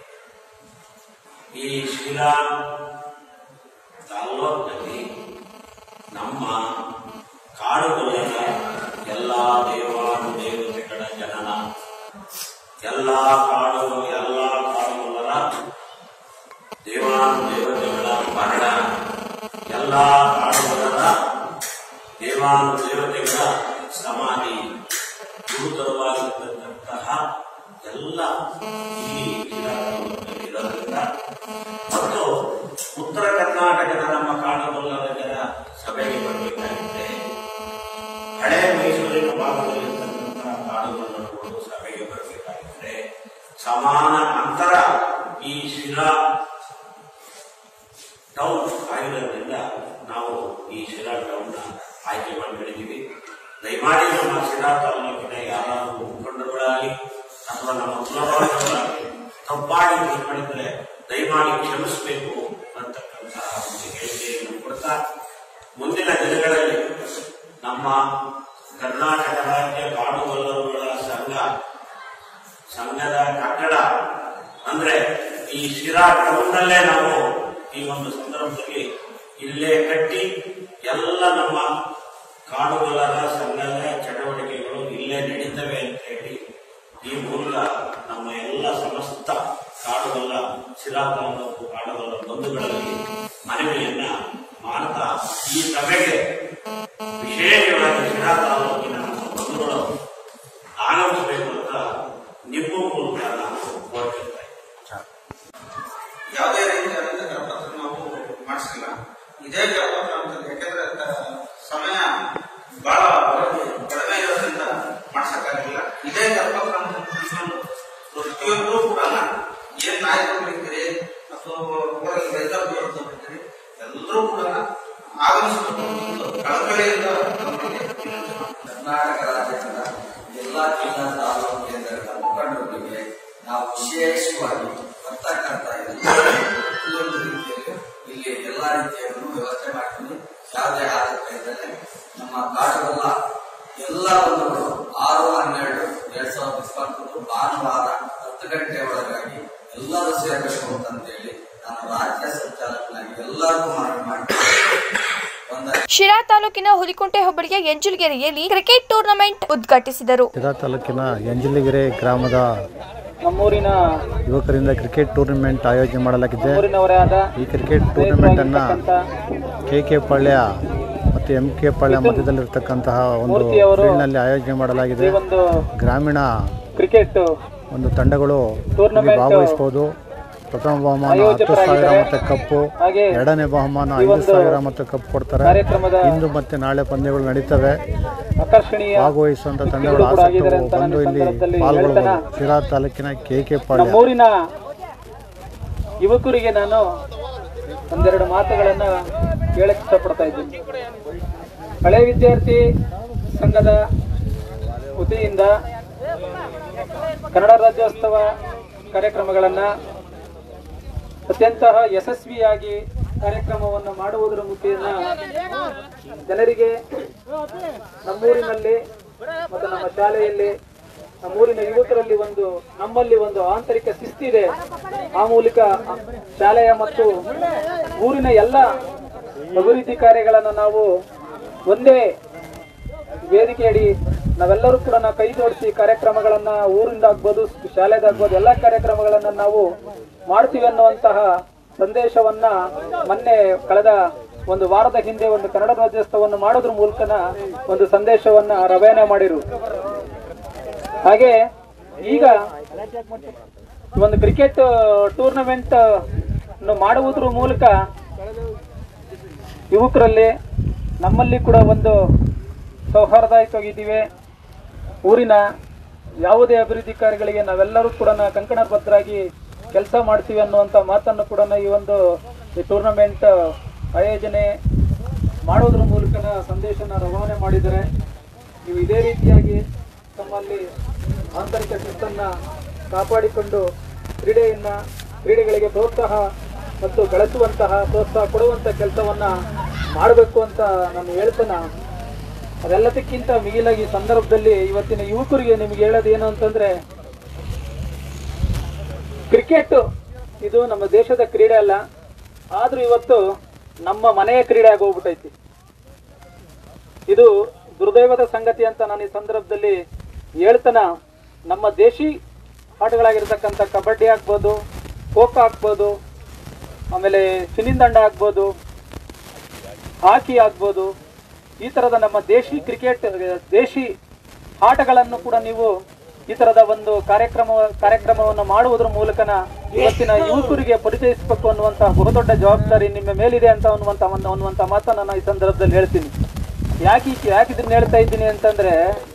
ಈ ಶಿರಾ ತಾಲ್ಲೂಕಿನಲ್ಲಿ ನಮ್ಮ ಕಾಡುಗೊಲ್ಲರ ಎಲ್ಲ ದೇವಾನು ದೇವತೆಗಳ ಜನನ ಎಲ್ಲ ಕಾಡು ಎಲ್ಲ ಕಾಡುಗೊಲ್ಲರ ದೇವಾನು ದೇವತೆಗಳ ಮರಣ ಎಲ್ಲ ಕಾಡುಗೊಲ್ಲರ ದೇವಾನು ದೇವತೆಗಳ ಸಮಾಧಿ ಸುಂದರವಾಗಿರ್ತಕ್ಕಂತಹ ಎಲ್ಲ ಈ ಶಿಲಾತಲದಲ್ಲಿ ಇರೋದ್ರಿಂದ ಮತ್ತು ಉತ್ತರ ಕರ್ನಾಟಕದ ನಮ್ಮ ಕಾಣಬಲ್ಲರ ಜನ ಸಭೆಗೆ ಬರಬೇಕಾಗಿದೆ ಹಳೆ ಮೈಸೂರಿನ ಭಾಗದಲ್ಲಿರ್ತಕ್ಕಂತಹ ಕಾಡುಗಳನ್ನು ಸಭೆಗೆ ಬರಬೇಕಾಗಿದ್ರೆ ಸಮಾನ ಅಂತರ ಈ ಶಿಲಾ ಟೌನ್ ಆಗಿರೋದ್ರಿಂದ ನಾವು ಈ ಶಿರಾ ಟೌನ್ ಆಯ್ಕೆ ಮಾಡಿಕೊಂಡಿದ್ದೀವಿ ದಯಮಾಡಿ ನಮ್ಮ ಶಿರಾ ತಾಲೂಕಿನ ಯಾರಾದರೂ ಮುಖಂಡರುಗಳಾಗಲಿ ಅಥವಾ ನಮ್ಮ ಕುಲಭಾಗಗಳಾಗಲಿ ತಪ್ಪಾಗಿ ತಿಳ್ಕೊಂಡಿದ್ರೆ ದಯಮಾಡಿ ಕ್ಷಮಿಸಬೇಕು ಅಂತಕ್ಕಂತಹ ಒಂದು ಹೇಳಿಕೆಯನ್ನು ಕೊಡ್ತಾ ಮುಂದಿನ ದಿನಗಳಲ್ಲಿ ನಮ್ಮ ಕರ್ನಾಟಕ ರಾಜ್ಯ ಕಾಡುಗೊಲ್ಲರುಗಳ ಸಂಘ ಸಂಘದ ಕಟ್ಟಡ ಅಂದ್ರೆ ಈ ಶಿರಾ ಟೌನ್ನಲ್ಲೇ ನಾವು ಈ ಒಂದು ಸಂದರ್ಭದಲ್ಲಿ ಇಲ್ಲೇ ಕಟ್ಟಿ ಎಲ್ಲ ನಮ್ಮ ಕಾಡುಗೊಲ್ಲರ ಸಂಘದ ಚಟುವಟಿಕೆಗಳು ಇಲ್ಲೇ ನಡೀತವೆ ಅಂತ ಹೇಳಿ ಈ ಮೂಲಕ ನಮ್ಮ ಎಲ್ಲ ಸಮಸ್ತ ಕಾಡುಗೊಲ್ಲ ಶಿರಾ ತಾಲೂಕು ಕಾಡುಗೊಲ್ಲ ಬಂಧುಗಳಲ್ಲಿ ಮನವಿಯನ್ನ ಮಾಡ್ತಾ ಈ ಸಭೆಗೆ ವಿಶೇಷವಾಗಿ ಶಿರಾ ತಾಲೂಕಿನ ನಮ್ಮ ಬಂಧುಗಳು ಆಗಮಿಸಬೇಕು ಅಂತ ನಿಮ್ಮ ಮೂಲಕ ನಾನು ಕೋರ್ತಿರ್ತಾ ಇದ್ದೀನಿ. ಯಾವುದೇ ರೀತಿಯಾದಂತ ಕರಪತ್ರ ನಾವು ಮಾಡಿಸಿಲ್ಲ ಇದೇ ಕರಪತ್ರ ಅಂತ ಯಾಕಂದ್ರೆ ತ- ಸಮಯ ಬಹಳ ಕಡಿಮೆ ಇರೋದ್ರಿಂದ ಮಾಡ್ಸಕ್ಕಾಗಿಲ್ಲ ಇದೇ ಕರಪತ್ರ ಅಂತ ತಿಳ್ಕೊಂಡು ಪ್ರತಿಯೊಬ್ಬರು ಕೂಡ ಏನ್ ನಾಯಕರಿದ್ದೀರಿ ಅಥವಾ ಊರಲ್ಲಿ ರೈತರು ಇದ್ದೀರಿ ಎಲ್ಲರೂ ಕೂಡ ಆಗಮಿಸಬೇಕು ಒಂದು ಕಳಕಳಿಯಿಂದ ನಮ್ಮಲ್ಲಿ ವಿನಂತಿ ಮಾಡ್ತೀನಿ. ಕರ್ನಾಟಕ ರಾಜ್ಯದ ಎಲ್ಲ ಜಿಲ್ಲಾ ತಾಲೂಕು ಕೇಂದ್ರಗಳ ಮುಖಂಡರೊಂದಿಗೆ ನಾವು ವಿಶೇಷವಾಗಿ ಬರ್ತಕ್ಕಂಥ ಎಲ್ಲ ಪ್ರತಿಯೊಂದು ರೀತಿಯಲ್ಲಿ ಇಲ್ಲಿ ಎಲ್ಲ ರೀತಿಯನ್ನು ವ್ಯವಸ್ಥೆ ಮಾಡ್ತೀನಿ ಯಾವುದೇ ಆತಂಕ ಇದ್ದರೆ ನಮ್ಮ ಕಾಡುಗಲ್ಲ ಎಲ್ಲ ಬಂಧುಗಳು ಆರು ಹನ್ನೆರಡು ಎರಡ್ ಸಾವಿರದ ಇಪ್ಪತ್ತೊಂದು ಭಾನುವಾರ ಹತ್ತು ಗಂಟೆ ಒಳಗಾಗಿ ಎಲ್ಲರೂ ಸೇರಬೇಕು ಅಂತಂದೇಳಿ ನಾನು ರಾಜ್ಯ ಸಂಚಾಲಕನಾಗಿ ಎಲ್ಲರಿಗೂ ಮನವಿ ಮಾಡ್ತೀನಿ ಒಂದ ಶಿರಾ ತಾಲೂಕಿನ ಹುಲಿಕುಂಟೆ ಹೋಬಳಿಯ ಎಂಜುಲ್ಗೆರೆಯಲ್ಲಿ ಕ್ರಿಕೆಟ್ ಟೂರ್ನಮೆಂಟ್ ಉದ್ಘಾಟಿಸಿದರು ಶಿರಾ ತಾಲೂಕಿನ ಎಂಜಲಿಗೆರೆ ಗ್ರಾಮದ ನಮ್ಮೂರಿನ ಯುವಕರಿಂದ ಕ್ರಿಕೆಟ್ ಟೂರ್ನಮೆಂಟ್ ಆಯೋಜನೆ ಮಾಡಲಾಗಿದೆ ಊರಿನವರೇ ಆದ ಈ ಕ್ರಿಕೆಟ್ ಟೂರ್ನಮೆಂಟ್ ಅನ್ನ ಶ್ರೇಷ್ಠವಾಗಿರ್ತಕ್ಕಂಥ ಕೆ ಕೆ ಪಾಳ್ಯ ಮತ್ತು ಎಂ ಕೆ ಪಾಳ್ಯ ಮಧ್ಯದಲ್ಲಿರ್ತಕ್ಕಂತಹ ಒಂದು ಮೂರ್ತಿಯವರು ಫೀಲ್ಡ್ನಲ್ಲಿ ಆಯೋಜನೆ ಮಾಡಲಾಗಿದೆ ಈ ಒಂದು ಗ್ರಾಮೀಣ ಕ್ರಿಕೆಟ್ ಒಂದು ತಂಡಗಳು ಇಲ್ಲಿ ಟೂರ್ನಮೆಂಟ್ ಭಾಗವಹಿಸಬಹುದು ಪ್ರಥಮ ಬಹುಮಾನ ಹತ್ತು ಸಾವಿರ ಮತ್ತೆ ಕಪ್ಪು ಹಾಗೆ ಎರಡನೇ ಬಹುಮಾನ ಈ ಐದು ಒಂದು ಸಾವಿರ ಮತ್ತೆ ಕಪ್ ಕೊಡ್ತಾರೆ ಕಾರ್ಯಕ್ರಮದ ಇಂದು ಮತ್ತೆ ನಾಳೆ ಪಂದ್ಯಗಳು ನಡೀತವೆ ಆಕರ್ಷಣೀಯ ಭಾಗವಹಿಸುವಂತ ತಂಡಗಳು ಕೂಡ ಆಗಿದ್ದಾರೆ ಆಸಕ್ತರು ಅಂತ ಬಂದು ನನ್ನ ಇಲ್ಲಿ ಸಂದರ್ಭದಲ್ಲಿ ಪಾಲ್ಗೊಳ್ಳಬಹುದು ಹೇಳ್ತಾನ. ಶಿರಾ ತಾಲೂಕಿನ ಕೆ ಕೆ ಪಾಳ್ಯ ನಮ್ಮೂರಿನ ಯುವಕರಿಗೆ ನಾನು ಒಂದೆರಡು ಮಾತುಗಳನ್ನ ಹೇಳಕ್ ಇಷ್ಟಪಡ್ತಾ ಇದ್ದೀನಿ ಹಳೆ ವಿದ್ಯಾರ್ಥಿ ಸಂಘದ ವತಿಯಿಂದ ಕನ್ನಡ ರಾಜ್ಯೋತ್ಸವ ಕಾರ್ಯಕ್ರಮಗಳನ್ನ ಅತ್ಯಂತ ಯಶಸ್ವಿಯಾಗಿ ಕಾರ್ಯಕ್ರಮವನ್ನು ಮಾಡುವುದರ ಮುಖೇನ ಜನರಿಗೆ ನಮ್ಮೂರಿನಲ್ಲಿ ಮತ್ತು ನಮ್ಮ ಶಾಲೆಯಲ್ಲಿ ನಮ್ಮೂರಿನ ಯುವಕರಲ್ಲಿ ಒಂದು ನಮ್ಮಲ್ಲಿ ಒಂದು ಆಂತರಿಕ ಶಿಸ್ತಿದೆ ಆ ಮೂಲಕ ಶಾಲೆಯ ಮತ್ತು ಊರಿನ ಎಲ್ಲ ಅಭಿವೃದ್ಧಿ ಕಾರ್ಯಗಳನ್ನು ನಾವು ಒಂದೇ ವೇದಿಕೆಯಡಿ ನಾವೆಲ್ಲರೂ ಕೂಡ ನಾವು ಕೈ ಜೋಡಿಸಿ ಕಾರ್ಯಕ್ರಮಗಳನ್ನ ಊರಿಂದ ಆಗ್ಬೋದು ಶಾಲೆದಾಗ್ಬೋದು ಎಲ್ಲ ಕಾರ್ಯಕ್ರಮಗಳನ್ನ ನಾವು ಮಾಡ್ತೀವಿ ಅನ್ನುವಂತಹ ಸಂದೇಶವನ್ನ ಮೊನ್ನೆ ಕಳೆದ ಒಂದು ವಾರದ ಹಿಂದೆ ಒಂದು ಕನ್ನಡ ರಾಜ್ಯೋತ್ಸವವನ್ನು ಮಾಡೋದ್ರ ಮೂಲಕನ ಒಂದು ಸಂದೇಶವನ್ನ ರವಾನೆ ಮಾಡಿರು ಹಾಗೆ ಈಗ ಒಂದು ಕ್ರಿಕೆಟ್ ಟೂರ್ನಮೆಂಟ್ ಮಾಡುವುದ್ರ ಮೂಲಕ ಯುವಕರಲ್ಲಿ ನಮ್ಮಲ್ಲಿ ಕೂಡ ಒಂದು ಸೌಹಾರ್ದಯುತವಾಗಿದ್ದೀವಿ ಊರಿನ ಯಾವುದೇ ಅಭಿವೃದ್ಧಿ ಕಾರ್ಯಗಳಿಗೆ ನಾವೆಲ್ಲರೂ ಕೂಡ ಕಂಕಣಬದ್ಧರಾಗಿ ಕೆಲಸ ಮಾಡ್ತೀವಿ ಅನ್ನುವಂಥ ಮಾತನ್ನು ಕೂಡ ಈ ಒಂದು ಈ ಟೂರ್ನಮೆಂಟ್ ಆಯೋಜನೆ ಮಾಡೋದ್ರ ಮೂಲಕನ ಸಂದೇಶನ ರವಾನೆ ಮಾಡಿದರೆ ನೀವು ಇದೇ ರೀತಿಯಾಗಿ ತಮ್ಮಲ್ಲಿ ಆಂತರಿಕ ಶಿಸ್ತನ್ನ ಕಾಪಾಡಿಕೊಂಡು ಕ್ರೀಡೆಯನ್ನ ಕ್ರೀಡೆಗಳಿಗೆ ಪ್ರೋತ್ಸಾಹ ಮತ್ತು ಗಳಿಸುವಂತಹ ಪ್ರೋತ್ಸಾಹ ಕೊಡುವಂತ ಕೆಲಸವನ್ನ ಮಾಡಬೇಕು ಅಂತ ನಾನು ಹೇಳ್ತೇನೆ ಅದೆಲ್ಲದಕ್ಕಿಂತ ಮಿಗಿಲಾಗಿ ಈ ಸಂದರ್ಭದಲ್ಲಿ ಇವತ್ತಿನ ಯುವಕರಿಗೆ ನಿಮ್ಗೆ ಹೇಳೋದು ಏನು ಅಂತಂದ್ರೆ ಕ್ರಿಕೆಟ್ ಇದು ನಮ್ಮ ದೇಶದ ಕ್ರೀಡೆ ಅಲ್ಲ ಆದ್ರೂ ಇವತ್ತು ನಮ್ಮ ಮನೆಯ ಕ್ರೀಡೆ ಆಗೋಗ್ಬಿಟ್ಟೈತಿ ಇದು ದುರ್ದೈವದ ಸಂಗತಿ ಅಂತ ನಾನು ಈ ಸಂದರ್ಭದಲ್ಲಿ ಹೇಳ್ತನ ನಮ್ಮ ದೇಶಿ ಆಟಗಳಾಗಿರ್ತಕ್ಕಂಥ ಕಬಡ್ಡಿ ಆಗ್ಬೋದು ಖೋ ಖೋ ಆಗ್ಬೋದು ಆಮೇಲೆ ಚಿನ್ನಿಂದಂಡ ಆಗ್ಬೋದು ಹಾಕಿ ಆಗ್ಬೋದು ಈ ಥರದ ನಮ್ಮ ದೇಶಿ ಕ್ರಿಕೆಟ್ ದೇಶಿ ಆಟಗಳನ್ನು ಕೂಡ ನೀವು ಈ ತರದ ಒಂದು ಕಾರ್ಯಕ್ರಮ ಕಾರ್ಯಕ್ರಮವನ್ನು ಮಾಡುವುದರ ಮೂಲಕನ ಇವತ್ತಿನ ಯುವಕರಿಗೆ ಪರಿಚಯಿಸಬೇಕು ಅನ್ನುವಂತ ಬಹುದೊಡ್ಡ ಜವಾಬ್ದಾರಿ ನಿಮ್ಮ ಮೇಲಿದೆ ಅಂತ ಅನ್ನುವಂತ ಒಂದು- ಅನ್ನುವಂತ ಮಾತನ್ನ ನಾನು ಈ ಸಂದರ್ಭದಲ್ಲಿ ಹೇಳ್ತೀನಿ ಯಾಕೆ ಈ- ಯಾಕೆ ಇದನ್ನ ಹೇಳ್ತಾ ಇದ್ದೀನಿ ಅಂತಂದ್ರೆ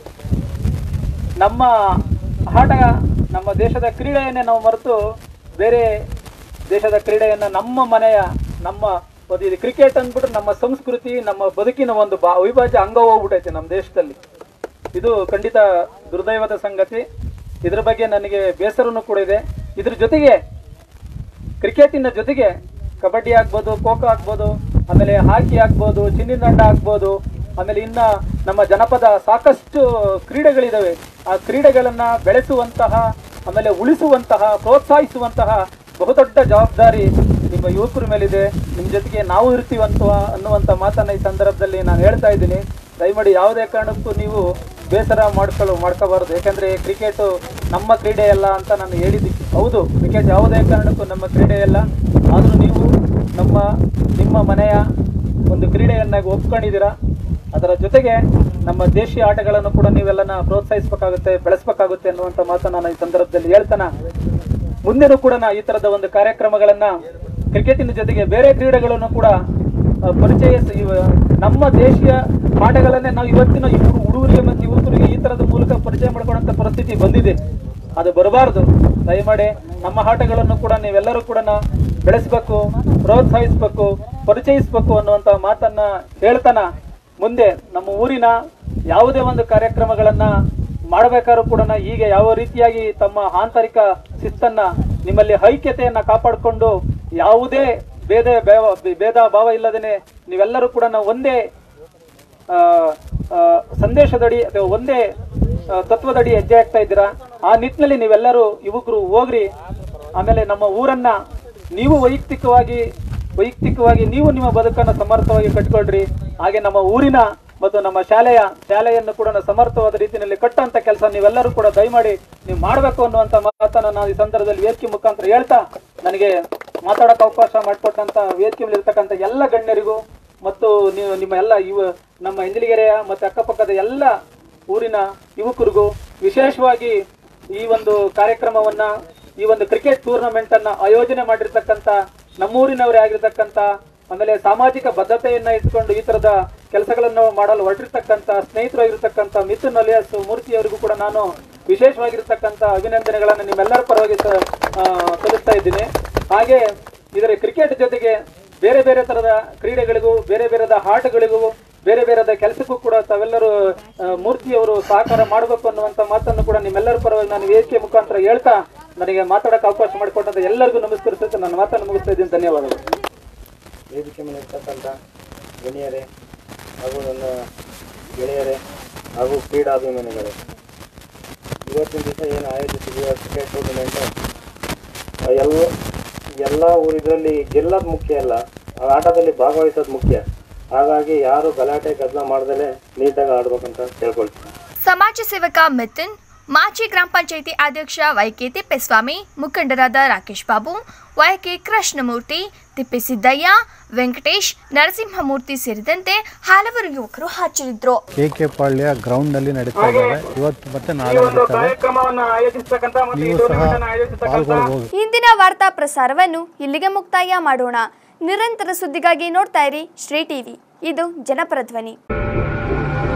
ನಮ್ಮ ಆಟ ನಮ್ಮ ದೇಶದ ಕ್ರೀಡೆಯನ್ನೇ ನಾವು ಮರೆತು ಬೇರೆ ದೇಶದ ಕ್ರೀಡೆಯನ್ನ ನಮ್ಮ ಮನೆಯ ನಮ್ಮ ಒಂದು ಇದು ಕ್ರಿಕೆಟ್ ಅಂದ್ಬಿಟ್ರೆ ನಮ್ಮ ಸಂಸ್ಕೃತಿ ನಮ್ಮ ಬದುಕಿನ ಒಂದು ಬಾ ಅವಿಭಾಜ್ಯ ಅಂಗ ಹೋಗ್ಬಿಟ್ಟೈತೆ ನಮ್ಮ ದೇಶದಲ್ಲಿ ಇದು ಖಂಡಿತ ದುರ್ದೈವದ ಸಂಗತಿ ಇದ್ರ ಬಗ್ಗೆ ನನಗೆ ಬೇಸರನೂ ಕೂಡ ಇದೆ ಇದ್ರ ಜೊತೆಗೆ ಕ್ರಿಕೆಟಿನ ಜೊತೆಗೆ ಕಬಡ್ಡಿ ಆಗ್ಬೋದು ಖೋ ಖೋ ಆಗ್ಬೋದು ಆಮೇಲೆ ಹಾಕಿ ಆಗ್ಬೋದು ಚಿನ್ನಿದಂಡ ಆಗ್ಬೋದು ಆಮೇಲೆ ಇನ್ನ ನಮ್ಮ ಜನಪದ ಸಾಕಷ್ಟು ಕ್ರೀಡೆಗಳಿದಾವೆ ಆ ಕ್ರೀಡೆಗಳನ್ನ ಬೆಳೆಸುವಂತಹ ಆಮೇಲೆ ಉಳಿಸುವಂತಹ ಪ್ರೋತ್ಸಾಹಿಸುವಂತಹ ಬಹುದೊಡ್ಡ ಜವಾಬ್ದಾರಿ ನಿಮ್ಮ ಯುವಕರ ಮೇಲಿದೆ ನಿಮ್ಮ ಜೊತೆಗೆ ನಾವು ಇರ್ತೀವಂತ ಅನ್ನುವಂಥ ಮಾತನ್ನ ಈ ಸಂದರ್ಭದಲ್ಲಿ ನಾನು ಹೇಳ್ತಾ ಇದ್ದೀನಿ ದಯಮಾಡಿ ಯಾವುದೇ ಕಾರಣಕ್ಕೂ ನೀವು ಬೇಸರ ಮಾಡ್ಕೊಳ್ಳೋ ಮಾಡ್ಕೋಬಾರ್ದು ಯಾಕಂದ್ರೆ ಕ್ರಿಕೆಟ್ ನಮ್ಮ ಕ್ರೀಡೆ ಅಲ್ಲ ಅಂತ ನಾನು ಹೇಳಿದ್ದಕ್ಕೆ ಹೌದು ಕ್ರಿಕೆಟ್ ಯಾವುದೇ ಕಾರಣಕ್ಕೂ ನಮ್ಮ ಕ್ರೀಡೆ ಅಲ್ಲ ಆದರೂ ನೀವು ನಮ್ಮ ನಿಮ್ಮ ಮನೆಯ ಒಂದು ಕ್ರೀಡೆಯನ್ನಾಗಿ ಒಪ್ಕೊಂಡಿದ್ದೀರಾ ಅದರ ಜೊತೆಗೆ ನಮ್ಮ ದೇಶೀಯ ಆಟಗಳನ್ನು ಕೂಡ ನೀವೆಲ್ಲನ ಪ್ರೋತ್ಸಾಹಿಸಬೇಕಾಗುತ್ತೆ ಬೆಳೆಸಬೇಕಾಗುತ್ತೆ ಅನ್ನುವಂಥ ಮಾತನ್ನ ನಾನು ಈ ಸಂದರ್ಭದಲ್ಲಿ ಹೇಳ್ತಾನ ಮುಂದೆನೂ ಕೂಡ ನಾ ಈ ತರದ ಒಂದು ಕಾರ್ಯಕ್ರಮಗಳನ್ನ ಕ್ರಿಕೆಟಿನ ಜೊತೆಗೆ ಬೇರೆ ಕ್ರೀಡೆಗಳನ್ನು ಕೂಡ ಆ, ಪರಿಚಯ ಇವ- ನಮ್ಮ ದೇಶೀಯ ಆಟಗಳನ್ನೇ ನಾವು ಇವತ್ತಿನ ಈ ಹುಡು- ಹುಡುಗರಿಗೆ ಮತ್ತು ಯುವಕರಿಗೆ ಈ ತರದ ಮೂಲಕ ಪರಿಚಯ ಮಾಡ್ಕೊಳ್ಳೋಂಥ ಪರಿಸ್ಥಿತಿ ಬಂದಿದೆ ಅದು ಬರಬಾರದು ದಯಮಾಡಿ ನಮ್ಮ ಆಟಗಳನ್ನು ಕೂಡ ನೀವೆಲ್ಲರೂ ಕೂಡ ಬೆಳೆಸಬೇಕು ಪ್ರೋತ್ಸಾಹಿಸಬೇಕು ಪರಿಚಯಿಸಬೇಕು ಅನ್ನುವಂಥ ಮಾತನ್ನ ಹೇಳ್ತಾನ ಮುಂದೆ ನಮ್ಮ ಊರಿನ ಯಾವುದೇ ಒಂದು ಕಾರ್ಯಕ್ರಮಗಳನ್ನ ಮಾಡಬೇಕಾದ್ರೂ ಕೂಡ ಹೀಗೆ ಯಾವ ರೀತಿಯಾಗಿ ತಮ್ಮ ಆಂತರಿಕ ಶಿಸ್ತನ್ನ ನಿಮ್ಮಲ್ಲಿ ಐಕ್ಯತೆಯನ್ನ ಕಾಪಾಡಿಕೊಂಡು ಯಾವುದೇ ಭೇದ ಭಾವ- ಭೇದ ಭಾವ ಇಲ್ಲದೇನೆ ನೀವೆಲ್ಲರೂ ಕೂಡ ಒಂದೇ ಆ, ಆ, ಸಂದೇಶದಡಿ ಅಥವಾ ಒಂದೇ ಆ, ತತ್ವದಡಿ ಹೆಜ್ಜೆ ಆಗ್ತಾ ಇದ್ದೀರಾ ಆ ನಿಟ್ಟಿನಲ್ಲಿ ನೀವೆಲ್ಲರೂ ಯುವಕರು ಹೋಗ್ರಿ ಆಮೇಲೆ ನಮ್ಮ ಊರನ್ನ ನೀವು ವೈಯಕ್ತಿಕವಾಗಿ ವೈಯಕ್ತಿಕವಾಗಿ ನೀವು ನಿಮ್ಮ ಬದುಕನ್ನು ಸಮರ್ಥವಾಗಿ ಕಟ್ಕೊಳ್ರಿ ಹಾಗೆ ನಮ್ಮ ಊರಿನ ಮತ್ತು ನಮ್ಮ ಶಾಲೆಯ ಶಾಲೆಯನ್ನು ಕೂಡ ಸಮರ್ಥವಾದ ರೀತಿಯಲ್ಲಿ ಕಟ್ಟುವಂತ ಕೆಲಸ ನೀವೆಲ್ಲರೂ ಕೂಡ ದಯಮಾಡಿ ನೀವು ಮಾಡಬೇಕು ಅನ್ನುವಂತ ಮಾತನ್ನ ನಾನು ಈ ಸಂದರ್ಭದಲ್ಲಿ ವೇದಿಕೆ ಮುಖಾಂತರ ಹೇಳ್ತಾ ನನಗೆ ಮಾತಾಡೋಕೆ ಅವಕಾಶ ಮಾಡಿಕೊಟ್ಟಂತ ವೇದಿಕೆ ಮೇಲೆ ಇರ್ತಕ್ಕಂಥ ಎಲ್ಲ ಗಣ್ಯರಿಗೂ ಮತ್ತು ನೀವು ನಿಮ್ಮ ಎಲ್ಲ ಯುವ ನಮ್ಮ ಇಂದಿಲಿಗೆರೆಯ ಮತ್ತು ಅಕ್ಕಪಕ್ಕದ ಎಲ್ಲ ಊರಿನ ಯುವಕರಿಗೂ ವಿಶೇಷವಾಗಿ ಈ ಒಂದು ಕಾರ್ಯಕ್ರಮವನ್ನ ಈ ಒಂದು ಕ್ರಿಕೆಟ್ ಟೂರ್ನಮೆಂಟ್ ಅನ್ನ ಆಯೋಜನೆ ಮಾಡಿರ್ತಕ್ಕಂಥ ನಮ್ಮೂರಿನವರೇ ಆಗಿರ್ತಕ್ಕಂಥ ಆಮೇಲೆ ಸಾಮಾಜಿಕ ಬದ್ಧತೆಯನ್ನ ಇಟ್ಕೊಂಡು ಈ ತರದ ಕೆಲಸಗಳನ್ನು ಮಾಡಲು ಹೊರಟಿರ್ತಕ್ಕಂಥ ಸ್ನೇಹಿತರಾಗಿರ್ತಕ್ಕಂಥ ಮಿಥುನ್ ಅಲಿಯಾಸ್ ಮೂರ್ತಿಯವರಿಗೂ ಕೂಡ ನಾನು ವಿಶೇಷವಾಗಿರ್ತಕ್ಕಂಥ ಅಭಿನಂದನೆಗಳನ್ನು ನಿಮ್ಮೆಲ್ಲರ ಪರವಾಗಿ ಸ- ಆ, ಸಲ್ಲಿಸ್ತಾ ಇದ್ದೀನಿ ಹಾಗೆ ಇದರ ಕ್ರಿಕೆಟ್ ಜೊತೆಗೆ ಬೇರೆ ಬೇರೆ ತರದ ಕ್ರೀಡೆಗಳಿಗೂ ಬೇರೆ ಬೇರೆದ ಆಟಗಳಿಗೂ ಬೇರೆ ಬೇರೆದ ಕೆಲಸಕ್ಕೂ ಕೂಡ ತಾವೆಲ್ಲರೂ ಆ, ಮೂರ್ತಿಯವರು ಸಹಕಾರ ಮಾಡಬೇಕು ಅನ್ನುವಂತ ಮಾತನ್ನು ಕೂಡ ನಿಮ್ಮೆಲ್ಲರ ಪರವಾಗಿ ನಾನು ವೇದಿಕೆ ಮುಖಾಂತರ ಹೇಳ್ತಾ ನನಗೆ ಮಾತಾಡಕ್ಕೆ ಅವಕಾಶ ಮಾಡಿಕೊಟ್ಟಂತ ಎಲ್ಲರಿಗೂ ನಮಸ್ಕರಿಸುತ್ತೆ ನನ್ನ ಮಾತನ್ನು ಮುಗಿಸ್ತಾ ಇದ್ದೀನಿ ಧನ್ಯವಾದಗಳು ವೇದಿಕೆ ಮೇಲೆ ಇರ್ತಕ್ಕಂಥ ಗಣ್ಯರೇ ಹಾಗೂ ನನ್ನ ಗೆಳೆಯರೇ ಹಾಗೂ ಕ್ರೀಡಾಭಿಮಾನಿಗಳೇ ಇವತ್ತಿನ ದಿವಸ ಏನು ಆಯೋಜಿಸಿದೆಯೋ ಕ್ರಿಕೆಟ್ ಟೂರ್ನಮೆಂಟ್ ಎಲ್ಲ ಎಲ್ಲ ಊರಿದ್ರಲ್ಲಿ ಗೆಲ್ಲೋದು ಮುಖ್ಯ ಅಲ್ಲ ಆ ಆಟದಲ್ಲಿ ಭಾಗವಹಿಸೋದು ಮುಖ್ಯ ಹಾಗಾಗಿ ಯಾರು ಗಲಾಟೆ ಗದ್ದಲ ಮಾಡ್ದಲೇ ನೀಟಾಗಿ ಆಡ್ಬೇಕಂತ ಕೇಳ್ಕೊಳ್ತೀನಿ ಸಮಾಜ ಸೇವಕ ಮಿಥುನ್ ಮಾಜಿ ಗ್ರಾಮ ಪಂಚಾಯಿತಿ ಅಧ್ಯಕ್ಷ ವೈಕೆ ತಿಪ್ಪೇಸ್ವಾಮಿ ಮುಖಂಡರಾದ ರಾಕೇಶ್ ಬಾಬು ವೈಕೆ ಕೃಷ್ಣಮೂರ್ತಿ ತಿಪ್ಪೇಸಿದ್ದಯ್ಯ ವೆಂಕಟೇಶ್ ನರಸಿಂಹಮೂರ್ತಿ ಸೇರಿದಂತೆ ಹಲವರು ಯುವಕರು ಹಾಜರಿದ್ದರು ಕೆ ಕೆ ಪಾಳ್ಯ ಗ್ರೌಂಡ್ನಲ್ಲಿ ನಡೀತಾ ಇದ್ದಾವೆ ಇವತ್ತು ಮತ್ತೆ ನಾಳೆ ನಡೀತವೆ ಕಾರ್ಯಕ್ರಮವನ್ನು ಆಯೋಜಿಸತಕ್ಕಂಥ ಮತ್ತು ಈ ನೀವು ಸಹ ಟೂರ್ನಮೆಂಟ್ ಆಯೋಜಿಸತಕ್ಕಂಥ ಪಾಲ್ಗೊಳ್ಬೋದು ಇಂದಿನ ವಾರ್ತಾ ಪ್ರಸಾರವನ್ನು ಇಲ್ಲಿಗೆ ಮುಕ್ತಾಯ ಮಾಡೋಣ ನಿರಂತರ ಸುದ್ದಿಗಾಗಿ ನೋಡ್ತಾ ಇರಿ ಶ್ರೀ ಟಿವಿ ಇದು ಜನಪರ ಧ್ವನಿ